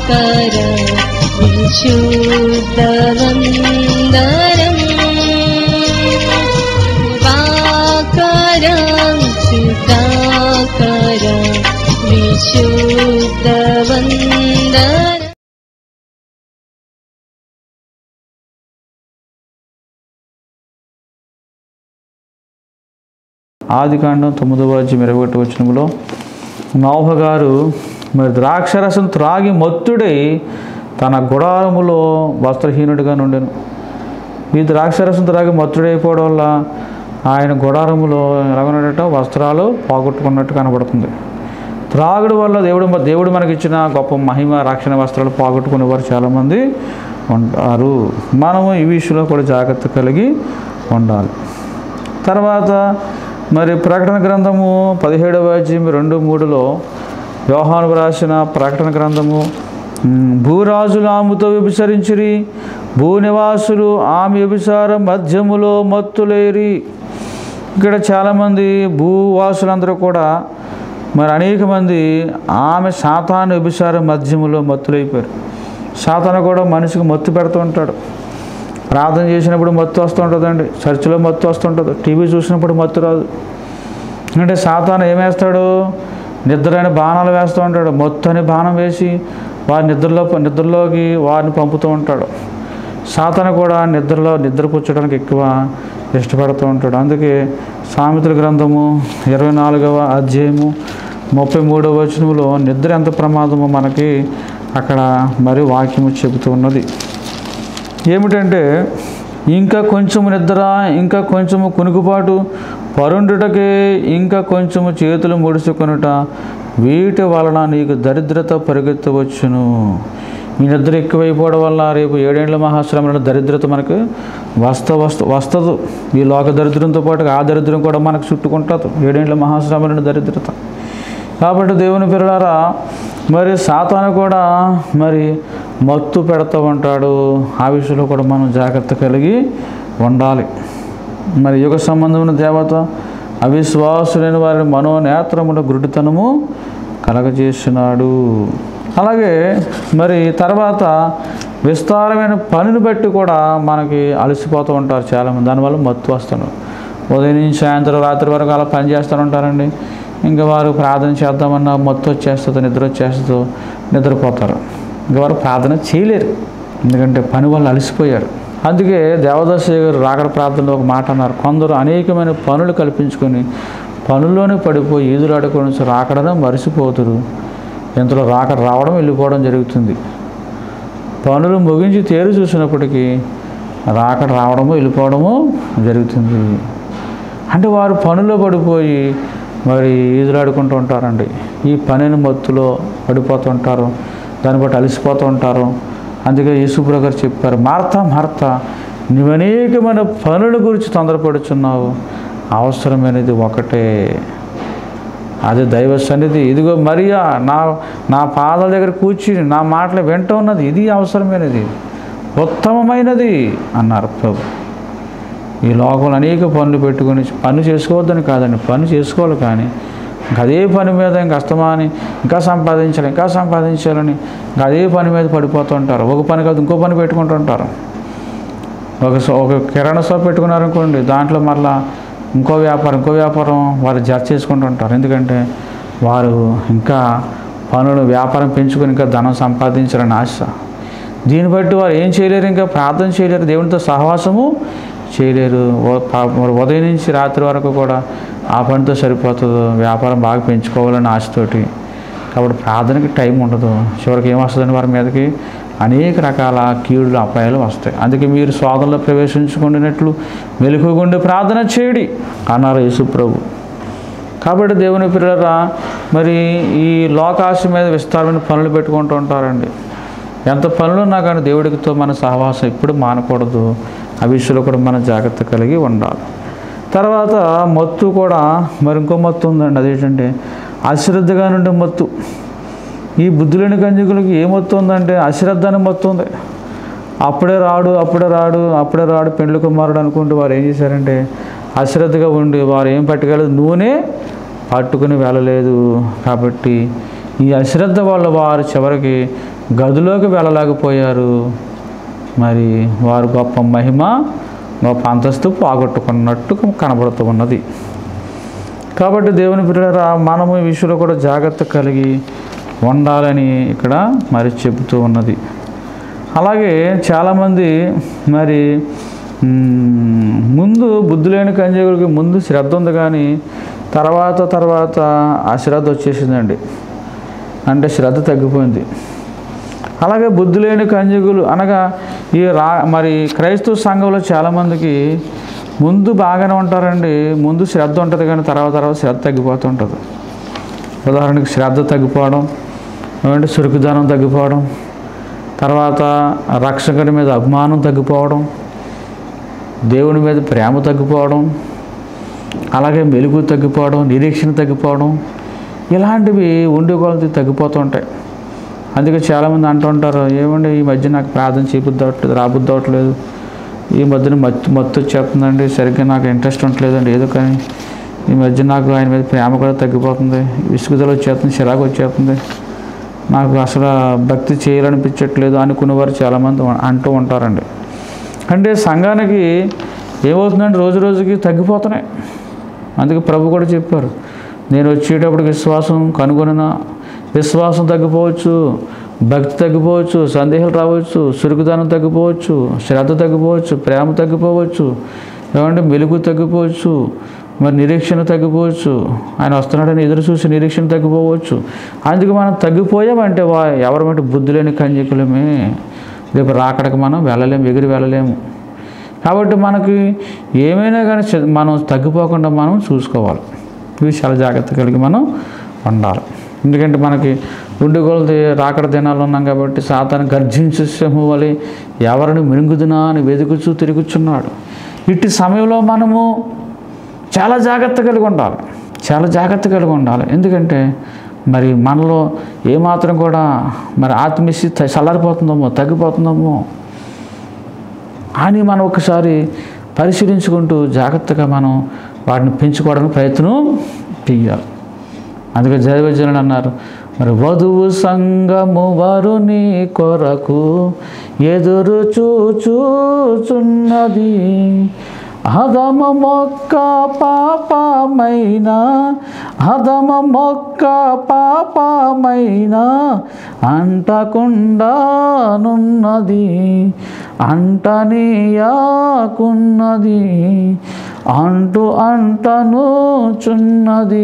విశుద్ధవందనం వాకర సుతాకర విశుద్ధవందనం ఆది కాండం తొమ్మిదవ అధ్యాయం ఇరవై ఒకటి వచనంలో నోహ గారు మరి ద్రాక్షరసం త్రాగి మత్తుడై తన గుడారములో వస్త్రహీనుడిగా నుండెను ఈ ద్రాక్షరసం త్రాగి మత్తుడైపోవడం వల్ల ఆయన గుడారములో ఎలాగొన్నట వస్త్రాలు పోగొట్టుకున్నట్టు కనబడుతుంది త్రాగుడు వల్ల దేవుడు దేవుడు మనకిచ్చిన గొప్ప మహిమ రక్షణ వస్త్రాలు పోగొట్టుకునేవారు చాలామంది ఉంటారు మనము ఈ విషయంలో కూడా జాగ్రత్త కలిగి ఉండాలి తర్వాత మరి ప్రకటన గ్రంథము పదిహేడవ అధ్యాయం రెండు మూడులో యోహాను రాసిన ప్రకటన గ్రంథము ఉమ్, భూరాజులు ఆమెతో వ్యభిచరించిరి భూనివాసులు ఆమె వ్యభిచార మధ్యములో మత్తులేరి ఇక్కడ చాలామంది భూవాసులందరూ కూడా మరి అనేక మంది ఆమె సాతాను వ్యభిచార మధ్యములో మత్తులైపోయారు సాతాను కూడా మనిషికి మత్తు పెడుతూ ఉంటాడు ప్రార్థన చేసినప్పుడు మత్తు వస్తూ ఉంటుందండి చర్చిలో మత్తు వస్తుంటుంది టీవీ చూసినప్పుడు మత్తు రాదు అంటే సాతాను ఏం వేస్తాడు నిద్ర అని బాణాలు వేస్తూ ఉంటాడు మత్తు అని బాణం వేసి వారి నిద్రలో నిద్రలోకి వారిని పంపుతూ ఉంటాడు సాతాను కూడా నిద్రలో నిద్రపుచ్చడానికి ఎక్కువ ఇష్టపడుతూ ఉంటాడు అందుకే సామెతల గ్రంథము ఇరవై నాలుగవ అధ్యాయము ముప్పై మూడవ వచనంలో నిద్ర ఎంత ప్రమాదమో మనకి అక్కడ మరి వాక్యము చెబుతూ ఉన్నది ఏమిటంటే ఇంకా కొంచెము నిద్ర ఇంకా కొంచెము కునుకుపాటు పరుండుటకే ఇంకా కొంచెము చేతులు ముడుచుకొనుట వీటి వలన నీకు దరిద్రత పరిగెత్తవచ్చును ఈ నిద్ర ఎక్కువైపోవడం వల్ల రేపు ఏడేళ్ల మహాశ్రమంలో దరిద్రత మనకు వస్త వస్త వస్తదు ఈ లోక దరిద్రంతో పాటు ఆ దరిద్రం కూడా మనకు చుట్టుకుంటుంది ఏడేళ్ల మహాశ్రమంలో దరిద్రత కాబట్టి దేవుని పిల్లలారా మరి సాతాను కూడా మరి మత్తు పెడతా ఉంటాడు ఆ విషయంలో కూడా మనం జాగ్రత్త కలిగి ఉండాలి మరి యుగ సంబంధమైన దేవత అవిశ్వాసులైన వారి మనోనేత్రముల గురుడితనము కలగజేసినాడు అలాగే మరి తర్వాత విస్తారమైన పనిని బట్టి కూడా మనకి అలసిపోతూ ఉంటారు చాలామంది దానివల్ల మత్తు వస్తున్నారు ఉదయం నుంచి సాయంత్రం రాత్రి వరకు అలా పని చేస్తూ ఉంటారండి ఇంకా వారు ప్రార్థన చేద్దామన్నా మత్తు వచ్చేస్తుందో నిద్ర వచ్చేస్తుందో నిద్రపోతారు ఇంకా వారు ప్రార్థన చేయలేరు ఎందుకంటే పని వల్ల అలసిపోయారు అందుకే దేవదాస గారు రాకడ ప్రార్థనలో ఒక మాట అన్నారు కొందరు అనేకమైన పనులు కల్పించుకొని పనుల్లోనే పడిపోయి ఈదులాడుకొని రాకడను మరిసిపోతురు ఇంతలో రాకడ రావడం వెళ్ళిపోవడం జరుగుతుంది పనులు ముగించి తేరు చూసినప్పటికీ రాకడ రావడము వెళ్ళిపోవడము జరుగుతుంది అంటే వారు పనుల్లో పడిపోయి మరి ఈదులాడుకుంటూ ఉంటారండి ఈ పనిని మత్తులో పడిపోతుంటారు దాన్ని బట్టి అలసిపోతూ ఉంటారు అందుకే యేసుప్ర గారు చెప్పారు మార్త మార్త నువ్వు అనేకమైన పనుల గురించి తొందరపడుచున్నావు అవసరమైనది ఒకటే అది దైవ సన్నిధి ఇదిగో మరియా నా నా పాదాల దగ్గర కూర్చుని నా మాటలు వింటూ ఉన్నది ఇది అవసరమైనది ఉత్తమమైనది అన్నారు ప్రభు ఈ లోకంలో అనేక పనులు పెట్టుకొని పని చేసుకోవద్దని కాదండి పని చేసుకోవాలి కానీ ఇంకా అదే పని మీద ఇంకా అస్తమాని ఇంకా సంపాదించాలి ఇంకా సంపాదించాలని ఇంకా అదే పని మీద పడిపోతూ ఉంటారు ఒక పని కాదు ఇంకో పని పెట్టుకుంటూ ఉంటారు ఒక షా- ఒక కిరాణా షాప్ పెట్టుకున్నారనుకోండి దాంట్లో మరలా ఇంకో వ్యాపారం ఇంకో వ్యాపారం వారు జత చేసుకుంటూ ఉంటారు ఎందుకంటే వారు ఇంకా పనులు వ్యాపారం పెంచుకొని ఇంకా ధనం సంపాదించాలని ఆశ దీన్ని బట్టి వారు ఏం చేయలేరు ఇంకా ప్రార్థన చేయలేరు దేవునితో సహవాసము చేయలేరు ఓ- పా- మరి ఉదయం నుంచి రాత్రి వరకు కూడా ఆ పనితో సరిపోతుంది వ్యాపారం బాగా పెంచుకోవాలని ఆశతోటి కాబట్టి ప్రార్థనకి టైం ఉండదు చివరికి ఏమొస్తుందని వారి మీదకి అనేక రకాల కీడులు అపాయాలు వస్తాయి అందుకే మీరు స్వాదంలో ప్రవేశించుకున్నట్లు మెలుగుగుండి ప్రార్థన చేయడి అన్నారు యేసుప్రభు కాబట్టి దేవుని పిల్లరా మరి ఈ లోకాశ మీద విస్తారమైన పనులు పెట్టుకుంటూ ఉంటారండి ఎంత పనులు ఉన్నా కానీ దేవుడితో మన సహవాసం ఎప్పుడు మానకూడదు ఆ విషయంలో కూడా మనం జాగ్రత్త కలిగి ఉండాలి తర్వాత మత్తు కూడా మరి ఇంకో మత్తు ఉందండి అదేంటంటే అశ్రద్ధగా నుండి మత్తు ఈ బుద్ధులేని కంజకులకి ఏ మత్తు ఉందంటే అశ్రద్ధ అని మత్తు ఉంది అప్పుడే రాడు అప్పుడే రాడు అప్పుడే రాడు పెండ్లి కుమారుడు అనుకుంటూ వారు ఏం చేశారంటే అశ్రద్ధగా ఉండి వారు ఏం పట్టుకెళ్ళదు నూనె పట్టుకుని వెళ్ళలేదు కాబట్టి ఈ అశ్రద్ధ వల్ల వారు చివరికి గదిలోకి వెళ్ళలేకపోయారు మరి వారు గొప్ప మహిమ గొప్ప అంతస్తు పోగొట్టుకున్నట్టు కనబడుతూ ఉన్నది కాబట్టి దేవుని పిల్లరా మనము ఈ విషయంలో కూడా జాగ్రత్త కలిగి ఉండాలని ఇక్కడ మరి చెబుతూ ఉన్నది అలాగే చాలామంది మరి మ్, ముందు బుద్ధి లేని కంజగుడికి ముందు శ్రద్ధ ఉంది కానీ తర్వాత తర్వాత ఆ శ్రద్ధ వచ్చేసిందండి అంటే శ్రద్ధ తగ్గిపోయింది అలాగే బుద్ధి లేని కంజగులు అనగా ఈ రా మరి క్రైస్తవ సంఘంలో చాలామందికి ముందు బాగానే ఉంటారండి ముందు శ్రద్ధ ఉంటుంది కానీ తర్వాత తర్వాత శ్రద్ధ తగ్గిపోతుంటుంది ఉదాహరణకి శ్రద్ధ తగ్గిపోవడం ఏమంటే చురుకుదనం తగ్గిపోవడం తర్వాత రక్షకుడి మీద అభిమానం తగ్గిపోవడం దేవుని మీద ప్రేమ తగ్గిపోవడం అలాగే మెలుగు తగ్గిపోవడం నిరీక్షణ తగ్గిపోవడం ఇలాంటివి ఉండే కొలది తగ్గిపోతూ ఉంటాయి అందుకే చాలామంది అంటుంటారు ఏమండి ఈ మధ్య నాకు ప్రార్థన చేయబుద్ధి అవ్వట్లేదు రాబుద్ధి అవ్వట్లేదు ఈ మధ్యన మత్తు మత్తు వచ్చేస్తుందండి సరిగ్గా నాకు ఇంట్రెస్ట్ ఉండట్లేదండి ఏదో కానీ ఈ మధ్య నాకు ఆయన మీద ప్రేమ కూడా తగ్గిపోతుంది విసుగుదల వచ్చేస్తుంది చిరాకు వచ్చేస్తుంది నాకు అసలు భక్తి చేయాలనిపించట్లేదు అనుకునేవారు చాలామంది అంటూ ఉంటారండి అంటే సంఘానికి ఏమవుతుందంటే రోజు రోజుకి తగ్గిపోతున్నాయి అందుకే ప్రభు కూడా చెప్పారు నేను వచ్చేటప్పుడు విశ్వాసం కనుగొనిన విశ్వాసం తగ్గిపోవచ్చు భక్తి తగ్గిపోవచ్చు సందేహాలు రావచ్చు చురుకుదనం తగ్గిపోవచ్చు శ్రద్ధ తగ్గిపోవచ్చు ప్రేమ తగ్గిపోవచ్చు ఏమంటే మెలుగు తగ్గిపోవచ్చు మరి నిరీక్షణ తగ్గిపోవచ్చు ఆయన వస్తున్నాడని ఎదురు చూసి నిరీక్షణ తగ్గిపోవచ్చు అందుకు మనం తగ్గిపోయామంటే వా ఎవరమంటే బుద్ధి లేని కంజకులమే రేపు రాకడకు మనం వెళ్ళలేము ఎగిరి వెళ్ళలేము కాబట్టి మనకి ఏమైనా కానీ చ- మనం తగ్గిపోకుండా మనం చూసుకోవాలి ఇవి చాలా జాగ్రత్త కలిగి మనం ఉండాలి ఎందుకంటే మనకి ఉండి కొలది రాకడ దినాలు ఉన్నాం కాబట్టి సాతాను గర్జించే సింహం వలె ఎవరిని మింగుదునా అని వెతుకుచూ తిరుగుచున్నాడు ఇట్టి సమయంలో మనము చాలా జాగ్రత్త కలిగి ఉండాలి చాలా జాగ్రత్త కలిగి ఉండాలి ఎందుకంటే మరి మనలో ఏమాత్రం కూడా మరి ఆత్మీయ చల్లారిపోతుందేమో తగ్గిపోతుందేమో అని మనం ఒకసారి పరిశీలించుకుంటూ జాగ్రత్తగా మనం వాటిని పెంచుకోవడానికి ప్రయత్నం చేయాలి అందుకే జయవజనుడు అన్నారు మరి వధువు సంగము వరుని కొరకు ఎదురు చూచుచున్నది హదమ మొక్క పాపమైన హదమ మొక్క పాపమైన అంటకుండానున్నది అంటనీయాకున్నది అంటు అంటను చున్నది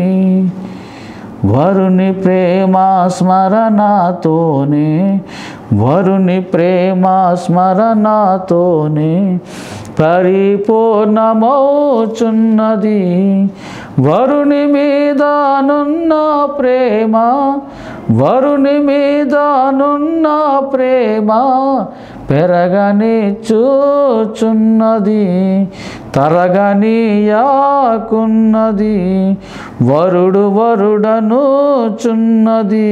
వరుని ప్రేమ స్మరణతోనే వరుని ప్రేమ స్మరణతోనే పరిపూర్ణమవుచున్నది వరుని మీదనున్న ప్రేమ వరుని మీదనున్న ప్రేమ పెరగని చూచున్నది తరగనీయాకున్నది వరుడు వరుడను చున్నది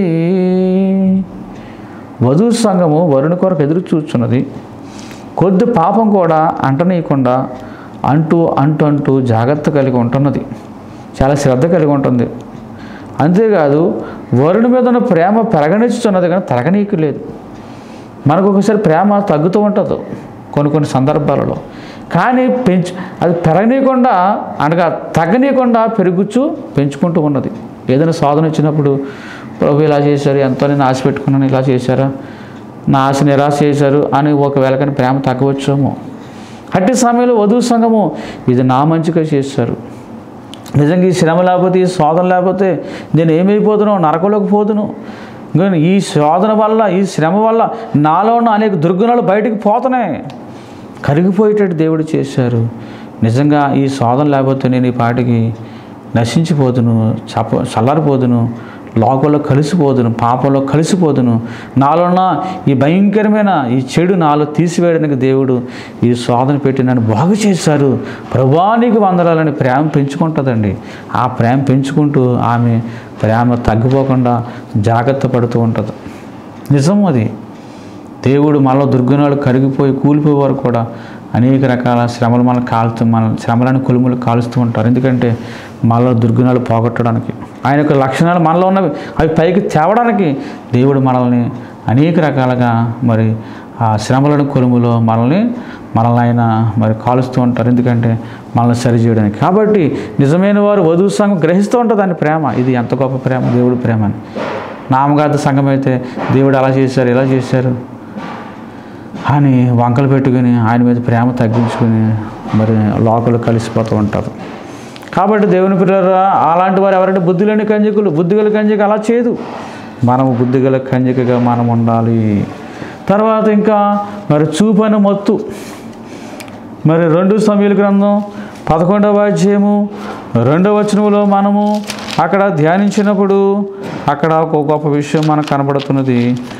వధువు సంఘము వరుని కొరకు ఎదురు చూస్తున్నది కొద్ది పాపం కూడా అంటనీయకుండా అంటూ అంటూ అంటూ జాగ్రత్త కలిగి ఉంటున్నది చాలా శ్రద్ధ కలిగి ఉంటుంది అంతేకాదు వరుని మీద ఉన్న ప్రేమ పెరగనిస్తున్నది కానీ తరగనీకి లేదు మనకు ఒకసారి ప్రేమ తగ్గుతూ ఉంటుంది కొన్ని కొన్ని సందర్భాలలో కానీ పెంచు అది పెరగనీయకుండా అనగా తగ్గనీయకుండా పెరుగుచు పెంచుకుంటూ ఉన్నది ఏదైనా సాధన ఇచ్చినప్పుడు ప్రభు ఇలా చేశారు ఎంతో నేను ఆశ పెట్టుకున్నాను ఇలా చేశారా నా ఆశ నిరాశ చేశారు అని ఒకవేళ కానీ ప్రేమ తగ్గవచ్చేమో అట్టి సమయంలో వధువు సంఘము ఇది నా మంచిగా చేశారు నిజంగా ఈ శ్రమ లేకపోతే ఈ శోధన లేకపోతే నేను ఏమైపోతును నరకలోకి పోతును కానీ ఈ శోధన వల్ల ఈ శ్రమ వల్ల నాలో ఉన్న అనేక దుర్గుణాలు బయటికి పోతున్నాయి కరిగిపోయేటట్టు దేవుడు చేశారు నిజంగా ఈ శోధన లేకపోతే నేను ఈ పాటికి నశించిపోదును చప చల్లారిపోదును లోకంలో కలిసిపోదును పాపంలో కలిసిపోదును నాలో ఉన్న ఈ భయంకరమైన ఈ చెడు నాలో తీసివేయడానికి దేవుడు ఈ శోధన పెట్టి నన్ను బాగు చేశారు ప్రభానికి వందరాలని ప్రేమ పెంచుకుంటుందండి ఆ ప్రేమ పెంచుకుంటూ ఆమె ప్రేమ తగ్గిపోకుండా జాగ్రత్త పడుతూ ఉంటుంది నిజం అది దేవుడు మనలో దుర్గుణాలు కరిగిపోయి కూలిపోయే వారు కూడా అనేక రకాల శ్రమలు మనం కాలుతూ మన శ్రమలను కొలుములు కాలుస్తూ ఉంటారు ఎందుకంటే మనలో దుర్గుణాలు పోగొట్టడానికి ఆయన యొక్క లక్షణాలు మనలో ఉన్నవి అవి పైకి తేవడానికి దేవుడు మనల్ని అనేక రకాలుగా మరి ఆ శ్రమలను కొలుములో మనల్ని మనల్ని ఆయన మరి కాలుస్తూ ఉంటారు ఎందుకంటే మనల్ని సరి చేయడానికి కాబట్టి నిజమైన వారు వధువు సంఘం గ్రహిస్తూ ఉంటుంది దాని ప్రేమ ఇది ఎంత గొప్ప ప్రేమ దేవుడి ప్రేమ అని నామగాత సంఘం అయితే దేవుడు అలా చేశారు ఇలా చేశారు అని వంకలు పెట్టుకుని ఆయన మీద ప్రేమ తగ్గించుకుని మరి లోకలు కలిసిపోతూ ఉంటారు కాబట్టి దేవుని పిల్లరా అలాంటి వారు ఎవరంటే బుద్ధి లేని కంజకులు బుద్ధిగల కంజిక అలా చేయదు మనము బుద్ధిగల కంజికగా మనం ఉండాలి తర్వాత ఇంకా మరి చూపని మత్తు మరి రెండు సమయాల గ్రంథం పదకొండవ అధ్యాయము రెండవ వచనంలో మనము అక్కడ ధ్యానించినప్పుడు అక్కడ ఒక గొప్ప విషయం మనకు కనబడుతున్నది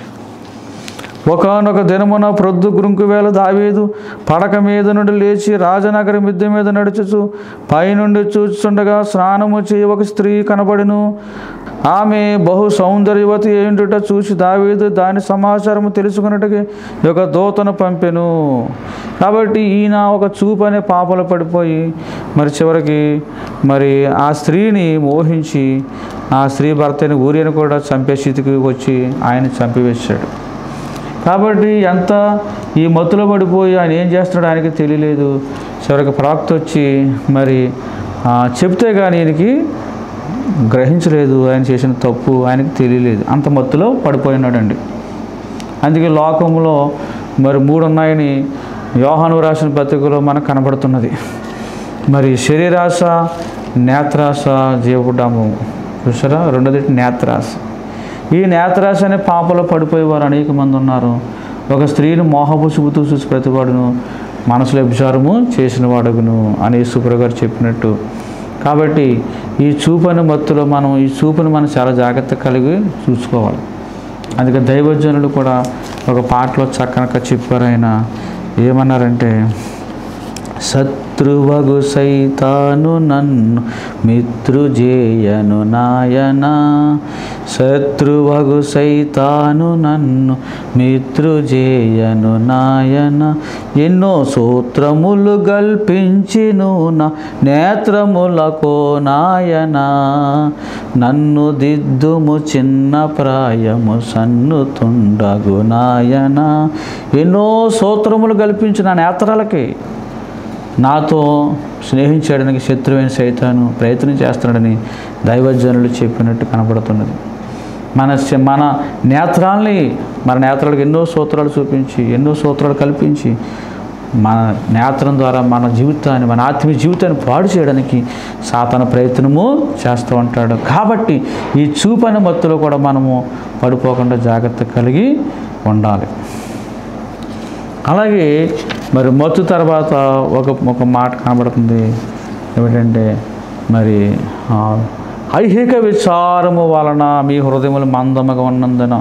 ఒకనొక దినమున ప్రొద్దు గురుంకు వేళ దావీదు పడక మీద నుండి లేచి రాజనగర మిద్దె మీద నడుచుచు పైనుండి చూచుండగా స్నానము చేయి ఒక స్త్రీ కనబడిను ఆమె బహు సౌందర్యవతి ఏంటుట చూసి దావీదు దాని సమాచారము తెలుసుకున్నట్టుగా ఒక దూతను పంపెను కాబట్టి ఈయన ఒక చూపు అనే పాపలు పడిపోయి మరి చివరికి మరి ఆ స్త్రీని మోహించి ఆ స్త్రీ భర్తని ఊరిని కూడా చంపే స్థితికి వచ్చి ఆయన చంపివేశాడు కాబట్టి ఎంత ఈ మత్తులో పడిపోయి ఆయన ఏం చేస్తున్నాడో ఆయనకి తెలియలేదు చివరికి ప్రవక్త వచ్చి మరి ఆ, చెప్తే కానీ ఆయనకి గ్రహించలేదు ఆయన చేసిన తప్పు ఆయనకి తెలియలేదు అంత మత్తులో పడిపోయినాడండి అందుకే లోకంలో మరి మూడు ఉన్నాయని యోహాను రాసిన పత్రికలో మనకు కనబడుతున్నది మరి శరీరాశ నేత్రాశ జీవడాము చూసారా రెండోది నేత్రాశ ఈ నేత్రాశ అనే పాపలో పడిపోయేవారు అనేక మంది ఉన్నారు ఒక స్త్రీని మోహపు చూపుతూ చూసి ప్రతివాడును మనసులో అభిచారము చేసిన వాడుగును అని యేసుప్రభు గారు చెప్పినట్టు కాబట్టి ఈ చూపని మత్తులో మనం ఈ చూపుని మనం చాలా జాగ్రత్త కలిగి చూసుకోవాలి అందుకే దైవజనులు కూడా ఒక పాటలో చక్కనక చెప్పారు ఆయన ఏమన్నారంటే శత్రువగు సైతాను నన్ను మిత్రుజేయను నాయన శత్రువగు సైతాను నన్ను మిత్రుజేయను నాయన ఎన్నో సూత్రములు గల్పించిను నా నేత్రములకో నాయన నన్ను దిద్దుము చిన్న ప్రాయము సన్నుతుండగు నాయన ఎన్నో సూత్రములు కల్పించిన నేత్రాలకి నాతో స్నేహించడానికి శత్రువైన సైతాను ప్రయత్నం చేస్తున్నాడని దైవజనులు చెప్పినట్టు కనబడుతున్నది మన శ- మన నేత్రాల్ని మన నేత్రాలకు ఎన్నో సూత్రాలు చూపించి ఎన్నో సూత్రాలు కల్పించి మన నేత్రం ద్వారా మన జీవితాన్ని మన ఆత్మీయ జీవితాన్ని పాడు చేయడానికి సాతన ప్రయత్నము చేస్తూ ఉంటాడు కాబట్టి ఈ చూపని మత్తులో కూడా మనము పడిపోకుండా జాగ్రత్త కలిగి ఉండాలి అలాగే మరి మత్తు తర్వాత ఒక ఒక మాట కనబడుతుంది ఏమిటంటే మరి ఆ, ఐహిక విచారము వలన మీ హృదయములు మందముగా ఉన్నందున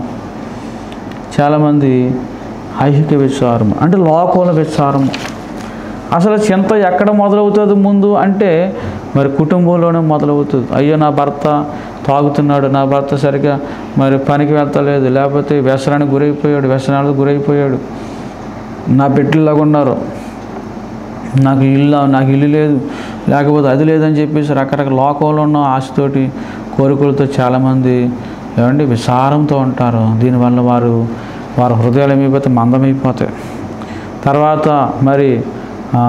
చాలామంది ఐహిక విచారము అంటే లోకంలో విచారము అసలు చింత ఎక్కడ మొదలవుతుంది ముందు అంటే మరి కుటుంబంలోనే మొదలవుతుంది అయ్యో నా భర్త తాగుతున్నాడు నా భర్త సరిగా మరి పనికి వెళ్తలేదు లేకపోతే వ్యసనానికి గురైపోయాడు వ్యసనాలకు గురైపోయాడు నా పెట్టిలాగా ఉన్నారు నాకు ఇల్లు నాకు ఇల్లు లేదు లేకపోతే అది లేదని చెప్పేసి రకరకాల లోకంలో ఉన్న ఆశతోటి కోరికలతో చాలామంది ఏమండి విచారంతో ఉంటారు దీనివల్ల వారు వారి హృదయాలు ఏమైపోతే మందమైపోతాయి తర్వాత మరి ఆ,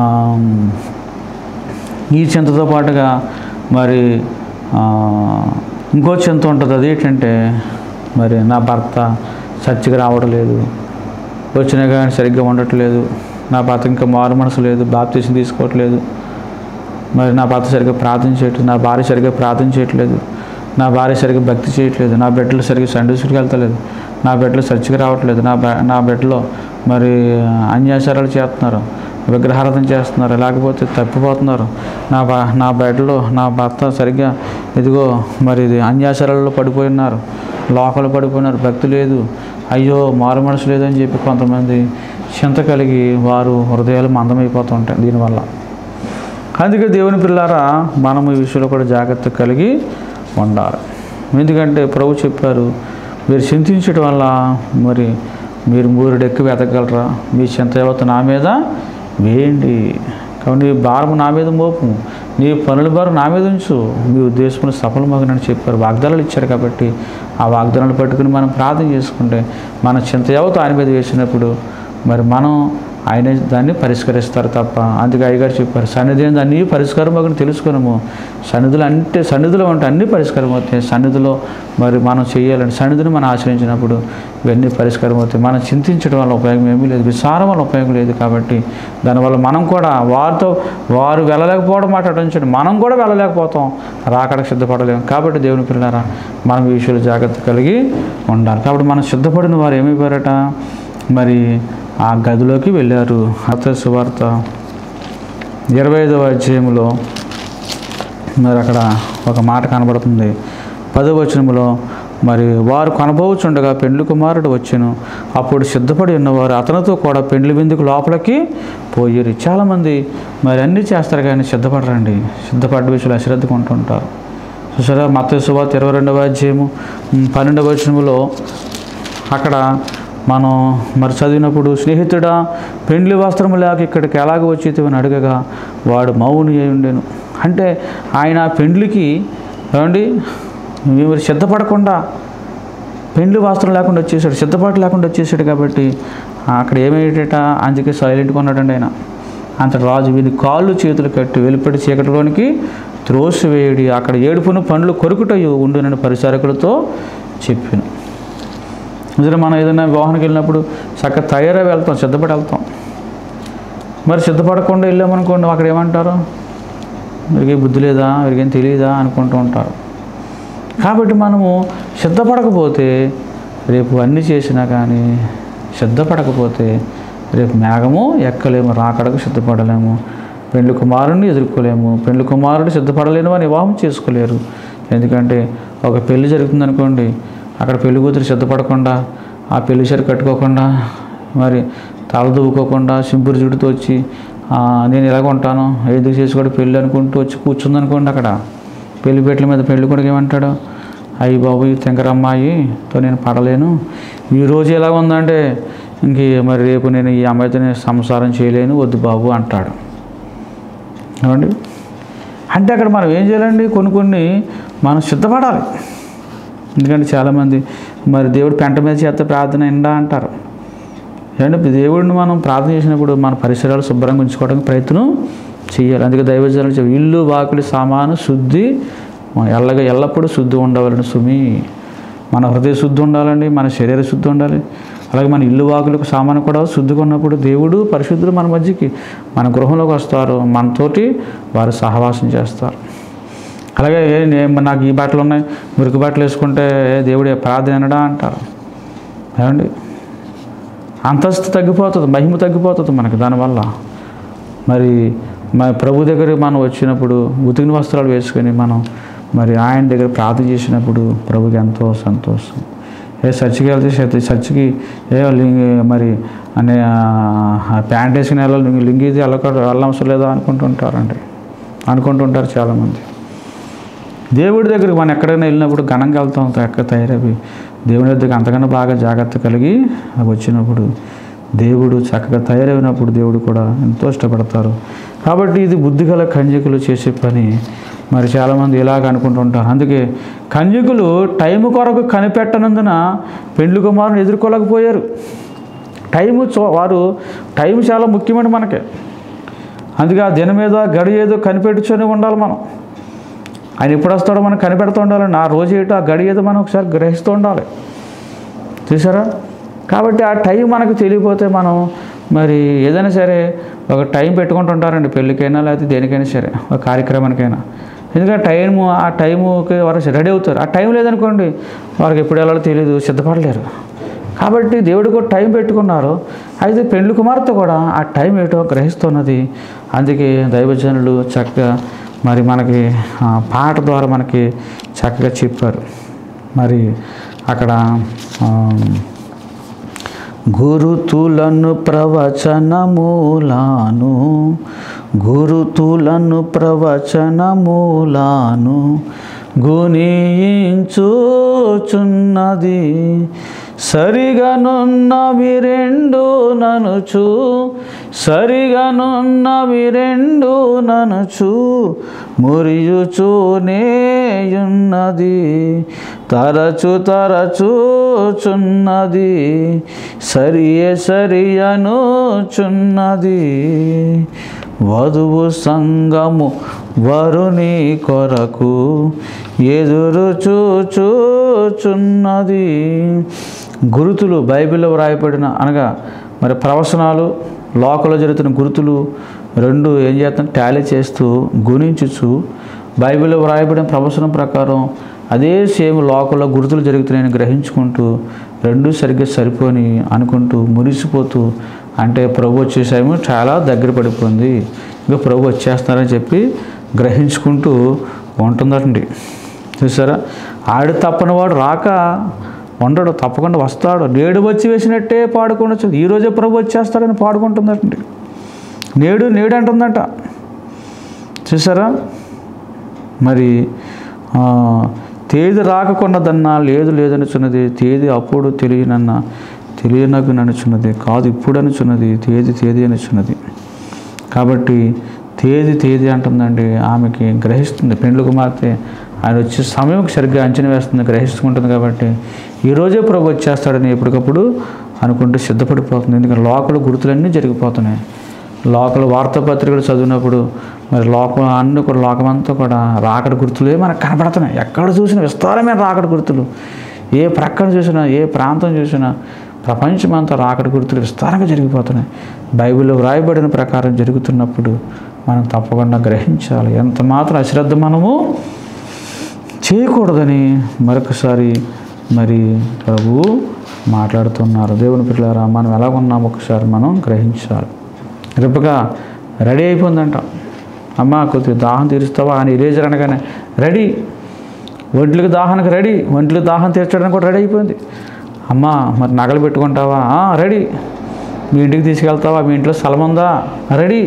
ఈ చింతతో పాటుగా మరి ఆ, ఇంకో చింత ఉంటుంది అది ఏంటంటే మరి నా భర్త చర్చికి రావడం లేదు వచ్చినా కానీ సరిగ్గా ఉండట్లేదు నా భర్త ఇంకా మారు మనసు లేదు బాప్తీసం తీసుకోవట్లేదు మరి నా భర్త సరిగ్గా ప్రార్థన చేయట్లేదు నా భార్య సరిగ్గా ప్రార్థన చేయట్లేదు నా భార్య సరిగ్గా భక్తి చేయట్లేదు నా బిడ్డలు సరిగ్గా సండూసుడికి వెళ్తలేదు నా బిడ్డలు చర్చికి రావట్లేదు నా బె- నా బిడ్డలో మరి అన్యాచారాలు చేస్తున్నారు విగ్రహారాధన చేస్తున్నారు లేకపోతే తప్పిపోతున్నారు నా బ నా బిడ్డలో నా భర్త సరిగ్గా ఇదిగో మరి ఇది అన్యాచారాలలో పడిపోయి ఉన్నారు లోకలు పడిపోయినారు భక్తి లేదు అయ్యో మారు మనసు లేదని చెప్పి కొంతమంది చింత కలిగి వారు హృదయాలు మందమైపోతూ ఉంటాయి దీనివల్ల అందుకే దేవుని పిల్లారా మనం ఈ విషయంలో కూడా జాగ్రత్త కలిగి ఉండాలి ఎందుకంటే ప్రభు చెప్పారు మీరు చింతించడం వల్ల మరి మీరు మూరుడెక్కి వెతకగలరా మీ చింత యావత్తు నా మీద వేయండి కాబట్టి నీ భారం నా మీద మోపు నీ పనుల బారు నా మీద ఉంచు మీ ఉద్దేశంలో సఫలమగనని చెప్పారు వాగ్దానాలు ఇచ్చారు కాబట్టి ఆ వాగ్దానాలు పట్టుకుని మనం ప్రార్థన చేసుకుంటే మన చింత యావత్తు ఆయన మీద వేసినప్పుడు మరి మనం ఆయన దాన్ని పరిష్కరిస్తారు తప్ప అందుకే అయ్యగారు చెప్పారు సన్నిధి ఏంది అన్నీ పరిష్కారం ఒకటి తెలుసుకున్నాము సన్నిధులు అంటే సన్నిధిలో ఉంటే అన్నీ పరిష్కారం అవుతాయి సన్నిధిలో మరి మనం చేయాలని సన్నిధిని మనం ఆశ్రయించినప్పుడు ఇవన్నీ పరిష్కారం అవుతాయి మనం చింతించడం వల్ల ఉపయోగం ఏమీ లేదు విచారం వల్ల ఉపయోగం లేదు కాబట్టి దానివల్ల మనం కూడా వారితో వారు వెళ్ళలేకపోవడం మాట ఉంచండి మనం కూడా వెళ్ళలేకపోతాం రాకడకు సిద్ధపడలేము కాబట్టి దేవుని పిల్లలారా మనం ఈ విషయంలో జాగ్రత్త కలిగి ఉండాలి కాబట్టి మనం సిద్ధపడిన వారు ఏమైపోయారట మరి ఆ గదిలోకి వెళ్ళారు అత సువార్త ఇరవై ఐదవ అధ్యాయంలో మరి అక్కడ ఒక మాట కనబడుతుంది పదవ వచనములో మరి వారు కనబోచుండగా పెండ్లి కుమారుడు వచ్చెను అప్పుడు సిద్ధపడి ఉన్నవారు అతనితో కూడా పెండ్లి విందుకు లోపలికి పోయిరి చాలామంది మరి అన్నీ చేస్తారు కానీ సిద్ధపడరండి సిద్ధపడ్డ విషయాలు అశ్రద్ధగా ఉంటుంటారు చూసారా మత సువార్త ఇరవై రెండవ అధ్యాయము ఉమ్, పన్నెండవ వచనములో అక్కడ మనం మరి చదివినప్పుడు స్నేహితుడా పెండ్లి వస్త్రము లేక ఇక్కడికి ఎలాగ వచ్చేది అడగగా వాడు మౌని అయి ఉండేను అంటే ఆయన పెండ్లికి ఏమండి మీరు సిద్ధపడకుండా పెండ్లి వస్త్రం లేకుండా వచ్చేసాడు సిద్ధపాటు లేకుండా వచ్చేసాడు కాబట్టి అక్కడ ఏమయ్యేట అందుకే సైలెంట్గా ఉన్నాడండి ఆయన అంతటి రాజు వీని కాళ్ళు చేతులు కట్టి వెలుపటి చీకటిలోనికి త్రోసివేయుడి అక్కడ ఏడుపును పండ్లు కొరుకుటయు ఉండునని పరిచారకులతో చెప్పాను నిజంగా మనం ఏదైనా వాహనకి వెళ్ళినప్పుడు చక్కగా తయారై వెళ్తాం సిద్ధపడి వెళ్తాం మరి సిద్ధపడకుండా వెళ్ళామనుకోండి అక్కడ ఏమంటారు వీరికి బుద్ధి లేదా వీరికి ఏం తెలియదా అనుకుంటూ ఉంటారు కాబట్టి మనము సిద్ధపడకపోతే రేపు అన్నీ చేసినా కానీ సిద్ధపడకపోతే రేపు మేఘము ఎక్కలేము రాకడకు సిద్ధపడలేము పెండ్లి కుమారుడిని ఎదుర్కోలేము పెండ్లి కుమారుడు సిద్ధపడలేని వారిని వివాహం చేసుకోలేరు ఎందుకంటే ఒక పెళ్లి జరుగుతుంది అనుకోండి అక్కడ పెళ్లి కూతురు సిద్ధపడకుండా ఆ పెళ్లి సరి కట్టుకోకుండా మరి తల దువ్వుకోకుండా సింపురు జుట్టుతో వచ్చి "ఆ, నేను ఇలాగ ఉంటాను ఎందుకు చేసుకోవడం పెళ్ళి అనుకుంటూ వచ్చి కూర్చుంది అనుకోండి అక్కడ పెళ్లి పెట్టల మీద పెళ్లి కొడుకు ఏమంటాడు అయ్యి బాబు ఈ తెంకరమ్మాయితో నేను పడలేను ఈ రోజు ఎలా ఉందంటే ఇంక మరి రేపు నేను ఈ అమ్మాయితో నేను సంసారం చేయలేను వద్దు బాబు అంటాడు ఏమండి అంటే అక్కడ మనం ఏం చేయాలండి కొన్ని కొన్ని మనం సిద్ధపడాలి ఎందుకంటే చాలామంది మరి దేవుడు పెంట మీద చేస్తే ప్రార్థన ఎండా అంటారు ఏమంటే దేవుడిని మనం ప్రార్థన చేసినప్పుడు మన పరిసరాలు శుభ్రంగా ఉంచుకోవడానికి ప్రయత్నం చేయాలి అందుకే దైవజనులు చెప్పి ఇల్లు వాకిలి సామాను శుద్ధి ఎల్లగా ఎల్లప్పుడూ శుద్ధి ఉండవాలని సుమి మన హృదయ శుద్ధి ఉండాలండి మన శరీర శుద్ధి ఉండాలి అలాగే మన ఇల్లు వాకులకు సామాను కూడా శుద్ధిగా ఉన్నప్పుడు దేవుడు పరిశుద్ధులు మన మధ్యకి మన గృహంలోకి వస్తారు మనతోటి వారు సహవాసం చేస్తారు అలాగే ఏ నే- నాకు ఈ బట్టలు ఉన్నాయి మురికి బట్టలు వేసుకుంటే ఏ దేవుడే ప్రార్థన అనడా అంటారు ఏమండి అంతస్తు తగ్గిపోతుంది మహిమ తగ్గిపోతుంది మనకి దానివల్ల మరి మన ప్రభు దగ్గర మనం వచ్చినప్పుడు ఉతికిన వస్త్రాలు వేసుకొని మనం మరి ఆయన దగ్గర ప్రార్థన చేసినప్పుడు ప్రభుకి ఎంతో సంతోషం ఏ చర్చికి వెళ్తే చర్చి- చర్చికి ఏ లింగి మరి అనే ఆ ప్యాంట్ వేసుకుని వెళ్ళాలి లింగి- లింగి ఇది వెళ్ళక వెళ్ళవసరం లేదా అనుకుంటుంటారండి అనుకుంటుంటారు చాలామంది దేవుడి దగ్గరికి మనం ఎక్కడైనా వెళ్ళినప్పుడు ఘనంగా వెళ్తాం ఎక్కడ తయారవి దేవుని దగ్గరికి అంతకన్నా బాగా జాగ్రత్త కలిగి వచ్చినప్పుడు దేవుడు చక్కగా తయారైనప్పుడు దేవుడు కూడా ఎంతో ఇష్టపడతారు కాబట్టి ఇది బుద్ధిగల కన్యకులు చేసే పని మరి చాలామంది ఇలాగ అనుకుంటుంటారు అందుకే కన్యకులు టైం కొరకు కనిపెట్టనందున పెండ్లి కుమారుని ఎదుర్కోలేకపోయారు టైము చో వారు టైం చాలా ముఖ్యమైన మనకి అందుకే ఆ దినం మీద గడి ఏదో కనిపెట్టుకొని ఉండాలి మనం ఆయన ఎప్పుడు వస్తాడో మనం కనిపెడుతూ ఉండాలండి ఆ రోజు ఏటో ఆ గడి ఏదో మనం ఒకసారి గ్రహిస్తూ ఉండాలి చూసారా కాబట్టి ఆ టైం మనకు తెలియపోతే మనం మరి ఏదైనా సరే ఒక టైం పెట్టుకుంటుంటారండి పెళ్ళికైనా లేకపోతే దేనికైనా సరే ఒక కార్యక్రమానికైనా ఎందుకంటే టైము ఆ టైముకి వారు రెడీ అవుతారు ఆ టైం లేదనుకోండి వారికి ఎప్పుడు వెళ్ళాలో తెలియదు సిద్ధపడలేరు కాబట్టి దేవుడికి ఒక టైం పెట్టుకున్నారు అయితే పెండ్లి కుమార్తె కూడా ఆ టైం ఏటో గ్రహిస్తున్నది అందుకే దైవజనులు చక్కగా మరి మనకి ఆ, పాట ద్వారా మనకి చక్కగా చెప్పారు మరి అక్కడ ఆ, గురుతులను ప్రవచనమూలాను గురుతులను ప్రవచనమూలాను గునియించుచున్నది సరిగనున్నవి రెండు ననుచు సరిగనున్నవి రెండు ననుచు మురియుచునేయున్నది తరచు తరచుచున్నది సరియే సరియనుచున్నది వధువు సంగము వరుని కొరకు ఎదురు చూచుచున్నది గురుతులు బైబిల్లో వ్రాయబడిన అనగా మరి ప్రవచనాలు లోకల్లో జరుగుతున్న గురుతులు రెండు ఏం చేస్తాం టాలీ చేస్తూ గుణించుచు బైబిల్లో వ్రాయబడిన ప్రవచనం ప్రకారం అదే సేమ్ లోకల్లో గుర్తులు జరుగుతున్నాయని గ్రహించుకుంటూ రెండు సరిగ్గా సరిపోని అనుకుంటూ మురిసిపోతూ అంటే ప్రభు వచ్చేసాము చాలా దగ్గర పడిపోయింది ఇంకా ప్రభు వచ్చేస్తున్నారని చెప్పి గ్రహించుకుంటూ ఉంటుందండి చూసారా ఆడు తప్పని వాడు రాక ఉండడు తప్పకుండా వస్తాడు నేడు వచ్చి వేసినట్టే పాడుకోవచ్చు ఈరోజే ప్రభు వచ్చేస్తాడని పాడుకుంటుందండి నేడు నేడు అంటుందంట చూసారా మరి ఆ, తేదీ రాకకున్నదన్నా లేదు లేదనుచున్నది తేదీ అప్పుడు తెలియనన్నా తెలియనకు ననుచున్నది కాదు ఇప్పుడు అనుచున్నది తేదీ తేదీ అనుచున్నది కాబట్టి తేదీ తేదీ అంటుందండి ఆమెకి గ్రహిస్తుంది పెండ్లు కుమార్తె ఆయన వచ్చే సమయం సరిగ్గా అంచనా వేస్తుంది గ్రహిస్తుంటుంది కాబట్టి ఈరోజే ప్రభు వచ్చేస్తాడని ఎప్పటికప్పుడు అనుకుంటూ సిద్ధపడిపోతుంది ఎందుకంటే లోకల్ గుర్తులన్నీ జరిగిపోతున్నాయి లోకల్ వార్తాపత్రికలు చదివినప్పుడు మరి లోకం అన్ని కూడా లోకమంతా కూడా రాకడ గుర్తులే మనకు కనపడుతున్నాయి ఎక్కడ చూసినా విస్తారమైన రాకడ గుర్తులు ఏ ప్రక్కన చూసినా ఏ ప్రాంతం చూసినా ప్రపంచమంతా రాకడ గుర్తులు విస్తారంగా జరిగిపోతున్నాయి బైబిల్లో వ్రాయబడిన ప్రకారం జరుగుతున్నప్పుడు మనం తప్పకుండా గ్రహించాలి ఎంత మాత్రం అశ్రద్ధ మనము చేయకూడదని మరొకసారి మరి ప్రభువు మాట్లాడుతున్నారు దేవుని పిల్లరా మనం ఎలా ఉన్నాం ఒకసారి మనం గ్రహించాలి రేపుగా రెడీ అయిపోయిందంట అమ్మ కొద్దిగా దాహం తీరుస్తావా అని ఇరేజర్ అనగానే రెడీ ఒంట్లకి దాహానికి రెడీ ఒంట్లకి దాహం తీర్చడానికి కూడా రెడీ అయిపోయింది అమ్మ మరి నగలు పెట్టుకుంటావా "ఆ, రెడీ మీ ఇంటికి తీసుకెళ్తావా మీ ఇంట్లో స్థలం ఉందా రెడీ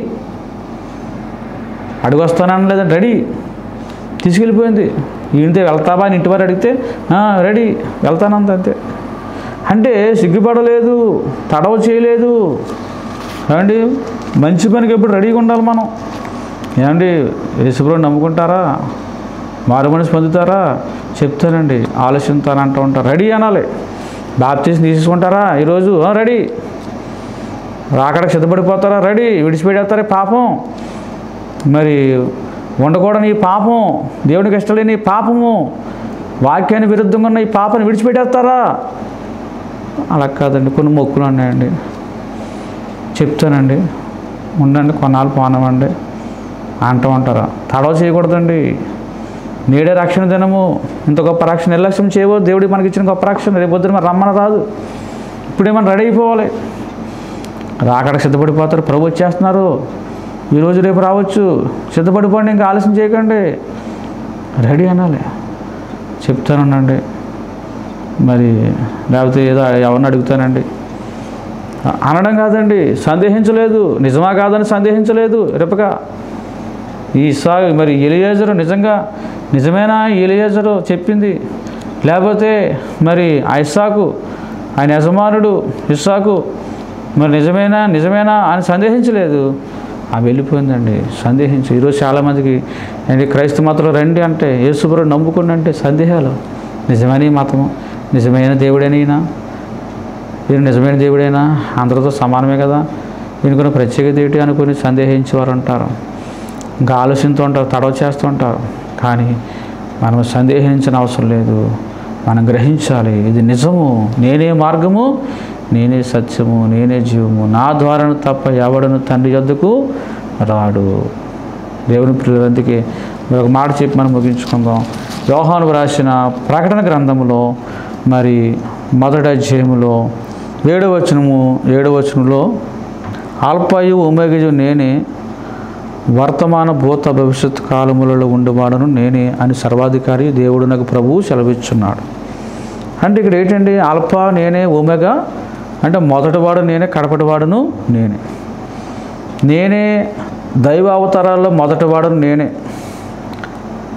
అడుగు వస్తానని లేదంటే రెడీ తీసుకెళ్ళిపోయింది ఈయనతో వెళ్తావా అని ఇంటి వారు అడిగితే "ఆ, రెడీ వెళ్తానంత అంతే అంటే సిగ్గుపడలేదు తడవ చేయలేదు ఏమండి మంచి పనికి ఎప్పుడు రెడీగా ఉండాలి మనం ఏమండి యేసుప్రభు నమ్ముకుంటారా మారు మనసు పొందుతారా చెప్తానండి ఆలోచిస్తానంటూ ఉంటారు రెడీ అనాలి బాప్తీస్ తీసుకుంటారా ఈరోజు "ఆ, రెడీ రాకడకు సిద్ధపడిపోతారా రెడీ విడిచిపెట్టేస్తారా పాపం మరి ఉండకూడని ఈ పాపం దేవునికి ఇష్టం లేని ఈ పాపము వాక్యానికి విరుద్ధంగా ఉన్న ఈ పాపని విడిచిపెట్టేస్తారా అలా కాదండి కొన్ని మొక్కులు ఉన్నాయండి చెప్తానండి ఉండండి కొన్నాళ్ళు పోనమండి అంటూ ఉంటారా తడవ చేయకూడదండి నేడే రక్షణ దినము ఇంత గొప్ప రక్షణ నిర్లక్ష్యం చేయవో దేవుడి మనకి ఇచ్చిన గొప్ప రక్షణ రేపు పొద్దున మరి రమ్మన రాదు ఇప్పుడే మనం రెడీ అయిపోవాలి రాకడ సిద్ధపడిపోతారు ప్రభు వచ్చేస్తున్నారు ఈరోజు రేపు రావచ్చు సిద్ధపడిపోండి ఇంకా ఆలస్యం చేయకండి రెడీ అనాలి చెప్తానండి మరి లేకపోతే ఏదో ఎవరిని అడుగుతానండి అనడం కాదండి సందేహించలేదు నిజమా కాదని సందేహించలేదు రేపగా ఈ ఇసా మరి ఎలియేజరు నిజంగా నిజమేనా ఎలియేజరు చెప్పింది లేకపోతే మరి ఆ ఇస్సాకు ఆయన యజమానుడు ఇస్సాకు మరి నిజమేనా నిజమేనా అని సందేహించలేదు ఆ వెళ్ళిపోయిందండి సందేహించి ఈరోజు చాలామందికి ఏంటి క్రైస్తవ మతంలో రండి అంటే యేసుప్రభు నమ్ముకుని అంటే సందేహాలు నిజమైన ఈ మతము నిజమైన దేవుడేనా ఈయన ఈయన నిజమైన దేవుడైనా అందరితో సమానమే కదా ఈయనకున్న ప్రత్యేకత ఏంటి అనుకుని సందేహించేవారు ఉంటారు ఇంకా ఆలోచిస్తూ ఉంటారు తడవ చేస్తూ ఉంటారు కానీ మనం సందేహించిన అవసరం లేదు మనం గ్రహించాలి ఇది నిజము నేనే మార్గము నేనే సత్యము నేనే జీవము నా ద్వారాను తప్ప ఎవడను తండ్రి యొద్దకు రాడు దేవుని పిల్లలందుకే మరి ఒక మాట చెప్పి మనం ముగించుకుందాం యోహాను రాసిన ప్రకటన గ్రంథములో మరి మొదటి అధ్యాయములో ఏడవ వచనము ఏడవ వచనంలో ఆల్పాయు ఉమేగజు నేనే వర్తమాన భూత భవిష్యత్ కాలములలో ఉండేవాడను నేనే అని సర్వాధికారి దేవుడు నాకు ప్రభువు సెలవిచ్చున్నాడు అంటే ఇక్కడ ఏంటండి ఆల్ఫా నేనే ఒమేగా అంటే మొదటివాడు నేనే కడపటివాడును నేనే నేనే దైవ అవతారాల్లో మొదటివాడును నేనే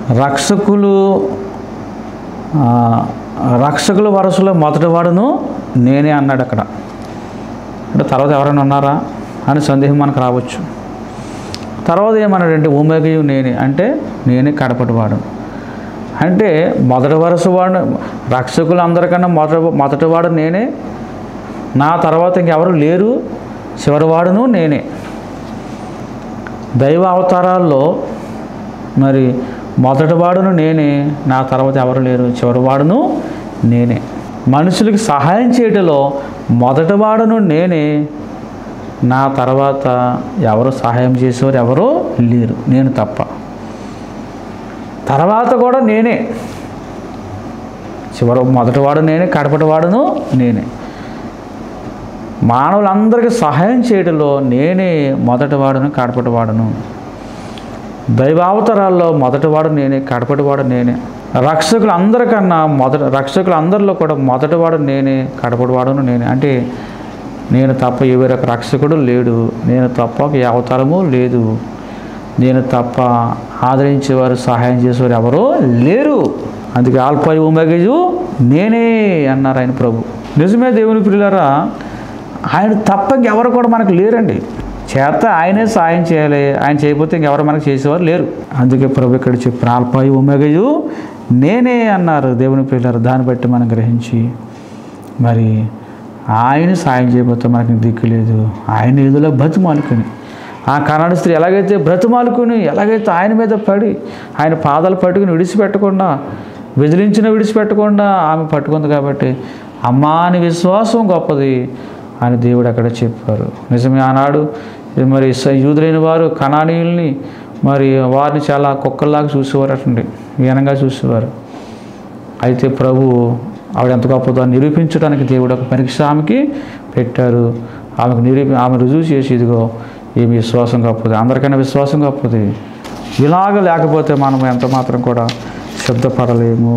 రక్షకులు ఆ, రక్షకుల వరసలో మొదటివాడును నేనే అన్నాడు అక్కడ అంటే తర్వాత ఎవరైనా ఉన్నారా అని సందేహం మనకు రావచ్చు తర్వాత ఏమన్నాడంటే ఉమేగయు నేనే అంటే నేనే కడపటివాడు అంటే మొదటి వరుస వాడు రక్షకులు అందరికన్నా మొదటి మొదటివాడు నేనే నా తర్వాత ఇంకెవరు లేరు చివరివాడును నేనే దైవ అవతారాల్లో మరి మొదటివాడును నేనే నా తర్వాత ఎవరు లేరు చివరివాడును నేనే మనుషులకి సహాయం చేయటంలో మొదటివాడును నేనే నా తర్వాత ఎవరు సహాయం చేసేవారు ఎవరో లేరు నేను తప్ప తర్వాత కూడా నేనే చివరి మొదటివాడు నేనే కడపటివాడును నేనే మానవులందరికీ సహాయం చేయడంలో నేనే మొదటివాడును కడపటివాడును దైవావతారాల్లో మొదటివాడు నేనే కడపటివాడు నేనే రక్షకులు అందరికన్నా మొదట రక్షకులు అందరిలో కూడా మొదటివాడు నేనే కడపటివాడును నేనే అంటే నేను తప్ప ఏ వేరొక రక్షకుడు లేడు నేను తప్ప ఒక అవతారము లేదు నేను తప్ప ఆదరించేవారు సహాయం చేసేవారు ఎవరో లేరు అందుకే ఆల్పై ఉమగజు నేనే అన్నారు ఆయన ప్రభు నిజమే దేవుని పిల్లరా ఆయన తప్ప ఇంకెవరు కూడా మనకు లేరండి చేత ఆయనే సహాయం చేయాలి ఆయన చేయకపోతే ఇంకెవరు మనకు చేసేవారు లేరు అందుకే ప్రభు ఇక్కడ చెప్పిన ఆల్పాయి ఉమగజు నేనే అన్నారు దేవుని పిల్లలు దాన్ని బట్టి మనం గ్రహించి మరి ఆయన సాయం చేయకపోతే మనకి దిక్కు లేదు ఆయన ఏదోలో బ్రతిమాలుకుని ఆ కన్నడ స్త్రీ ఎలాగైతే బ్రతిమాలుకుని ఎలాగైతే ఆయన మీద పడి ఆయన పాదాలు పట్టుకుని విడిచిపెట్టకుండా విదిలించిన విడిచిపెట్టకుండా ఆమె పట్టుకుంది కాబట్టి అమ్మా అని విశ్వాసం గొప్పది అని దేవుడు అక్కడ చెప్పారు నిజమే ఆనాడు మరి స- యూదులైన వారు కణానీయుల్ని మరి వారిని చాలా కుక్కల్లాగా చూసేవారు అటండి హీనంగా చూసేవారు అయితే ప్రభు ఆవిడ ఎంత గొప్పదో అని నిరూపించడానికి దేవుడు ఒక పరీక్ష ఆమెకి పెట్టారు ఆమెకు నిరూపి ఆమె రుజువు చేసి ఇదిగో ఈమె విశ్వాసం గొప్పది అందరికైనా విశ్వాసం గొప్పది ఇలాగ లేకపోతే మనం ఎంత మాత్రం కూడా సిద్ధపడలేము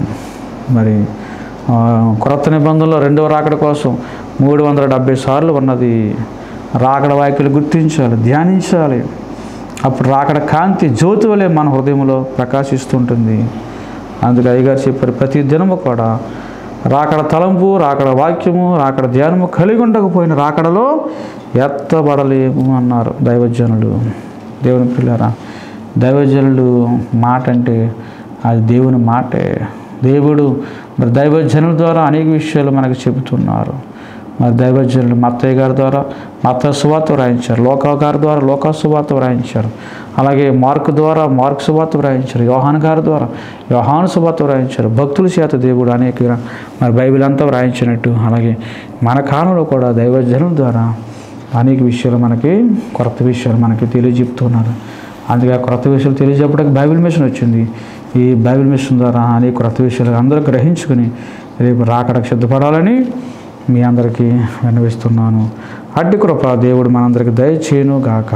మరి ఆ, క్రొత్త నిబంధనలో రెండవ రాకడ కోసం మూడు వందల డెబ్బై సార్లు ఉన్నది రాకడ వాక్యలు గుర్తించాలి ధ్యానించాలి అప్పుడు రాకడ కాంతి జ్యోతి వలె మన హృదయంలో ప్రకాశిస్తుంటుంది అందుకే అయ్యగారు చెప్పారు ప్రతి దినము కూడా రాకడ తలంపు రాకడ వాక్యము రాకడ ధ్యానము కలిగి ఉండకపోయిన రాకడలో ఎత్తబడలేము అన్నారు దైవజనులు దేవుని పిల్లరా దైవజనులు మాట అంటే అది దేవుని మాటే దేవుడు మరి దైవజనుల ద్వారా అనేక విషయాలు మనకు చెబుతున్నారు మరి దైవజనులు మత్తయ్య గారి ద్వారా మత సువార్త వ్రాయించారు లోకా గారి ద్వారా లోకా సువార్త వ్రాయించారు అలాగే మార్క్ ద్వారా మార్క్ సువార్త వ్రాయించారు యోహాన్ గారి ద్వారా యోహాను సువార్త వ్రాయించారు భక్తుల చేత దేవుడు అనేక మరి బైబిల్ అంతా వ్రాయించినట్టు అలాగే మన కాలంలో కూడా దైవజనుల ద్వారా అనేక విషయాలు మనకి కొత్త విషయాలు మనకి తెలియజెప్తున్నారు అందుకే ఆ కొత్త విషయాలు తెలియజెప్పడానికి బైబిల్ మిషన్ వచ్చింది ఈ బైబిల్ మిషన్ ద్వారా అనేక కొత్త విషయాలు అందరూ గ్రహించుకుని రేపు రాకడకు సిద్ధపడాలని మీ అందరికీ విన్నవిస్తున్నాను అడ్డి కృప దేవుడు మనందరికి దయచేయను గాక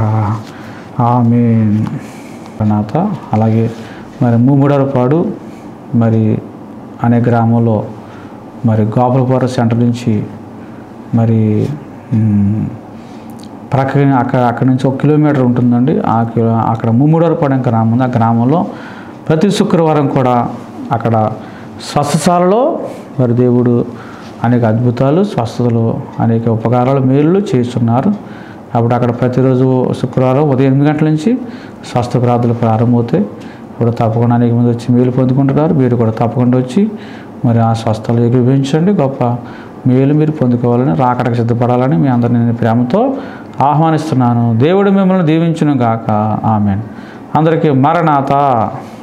ఆమె నాత అలాగే మరి మూముడరపాడు మరి అనే గ్రామంలో మరి గోపాలపుర సెంటర్ నుంచి మరి మ్, ప్రక్కన అక్కడ అక్కడ నుంచి ఒక కిలోమీటర్ ఉంటుందండి ఆ కిలో అక్కడ ముమ్ముడరపాడు గ్రామం ఉంది ఆ గ్రామంలో ప్రతి శుక్రవారం కూడా అక్కడ స్వస్థశాలలో మరి దేవుడు అనేక అద్భుతాలు స్వస్థతలు అనేక ఉపకారాలు మేలు చేస్తున్నారు అప్పుడు అక్కడ ప్రతిరోజు శుక్రవారం ఉదయం ఎనిమిది గంటల నుంచి స్వస్థ ప్రార్థనలు ప్రారంభమవుతాయి ఇప్పుడు తప్పకుండా అనేక మంది వచ్చి మేలు పొందుకుంటున్నారు మీరు కూడా తప్పకుండా వచ్చి మరి ఆ స్వస్థలు ఏకీభవించండి గొప్ప మేలు మీరు పొందుకోవాలని రాకడకు సిద్ధపడాలని మీ అందరిని నేను ప్రేమతో ఆహ్వానిస్తున్నాను దేవుడు మిమ్మల్ని దీవించును గాక ఆమెన్ అందరికీ మరణాత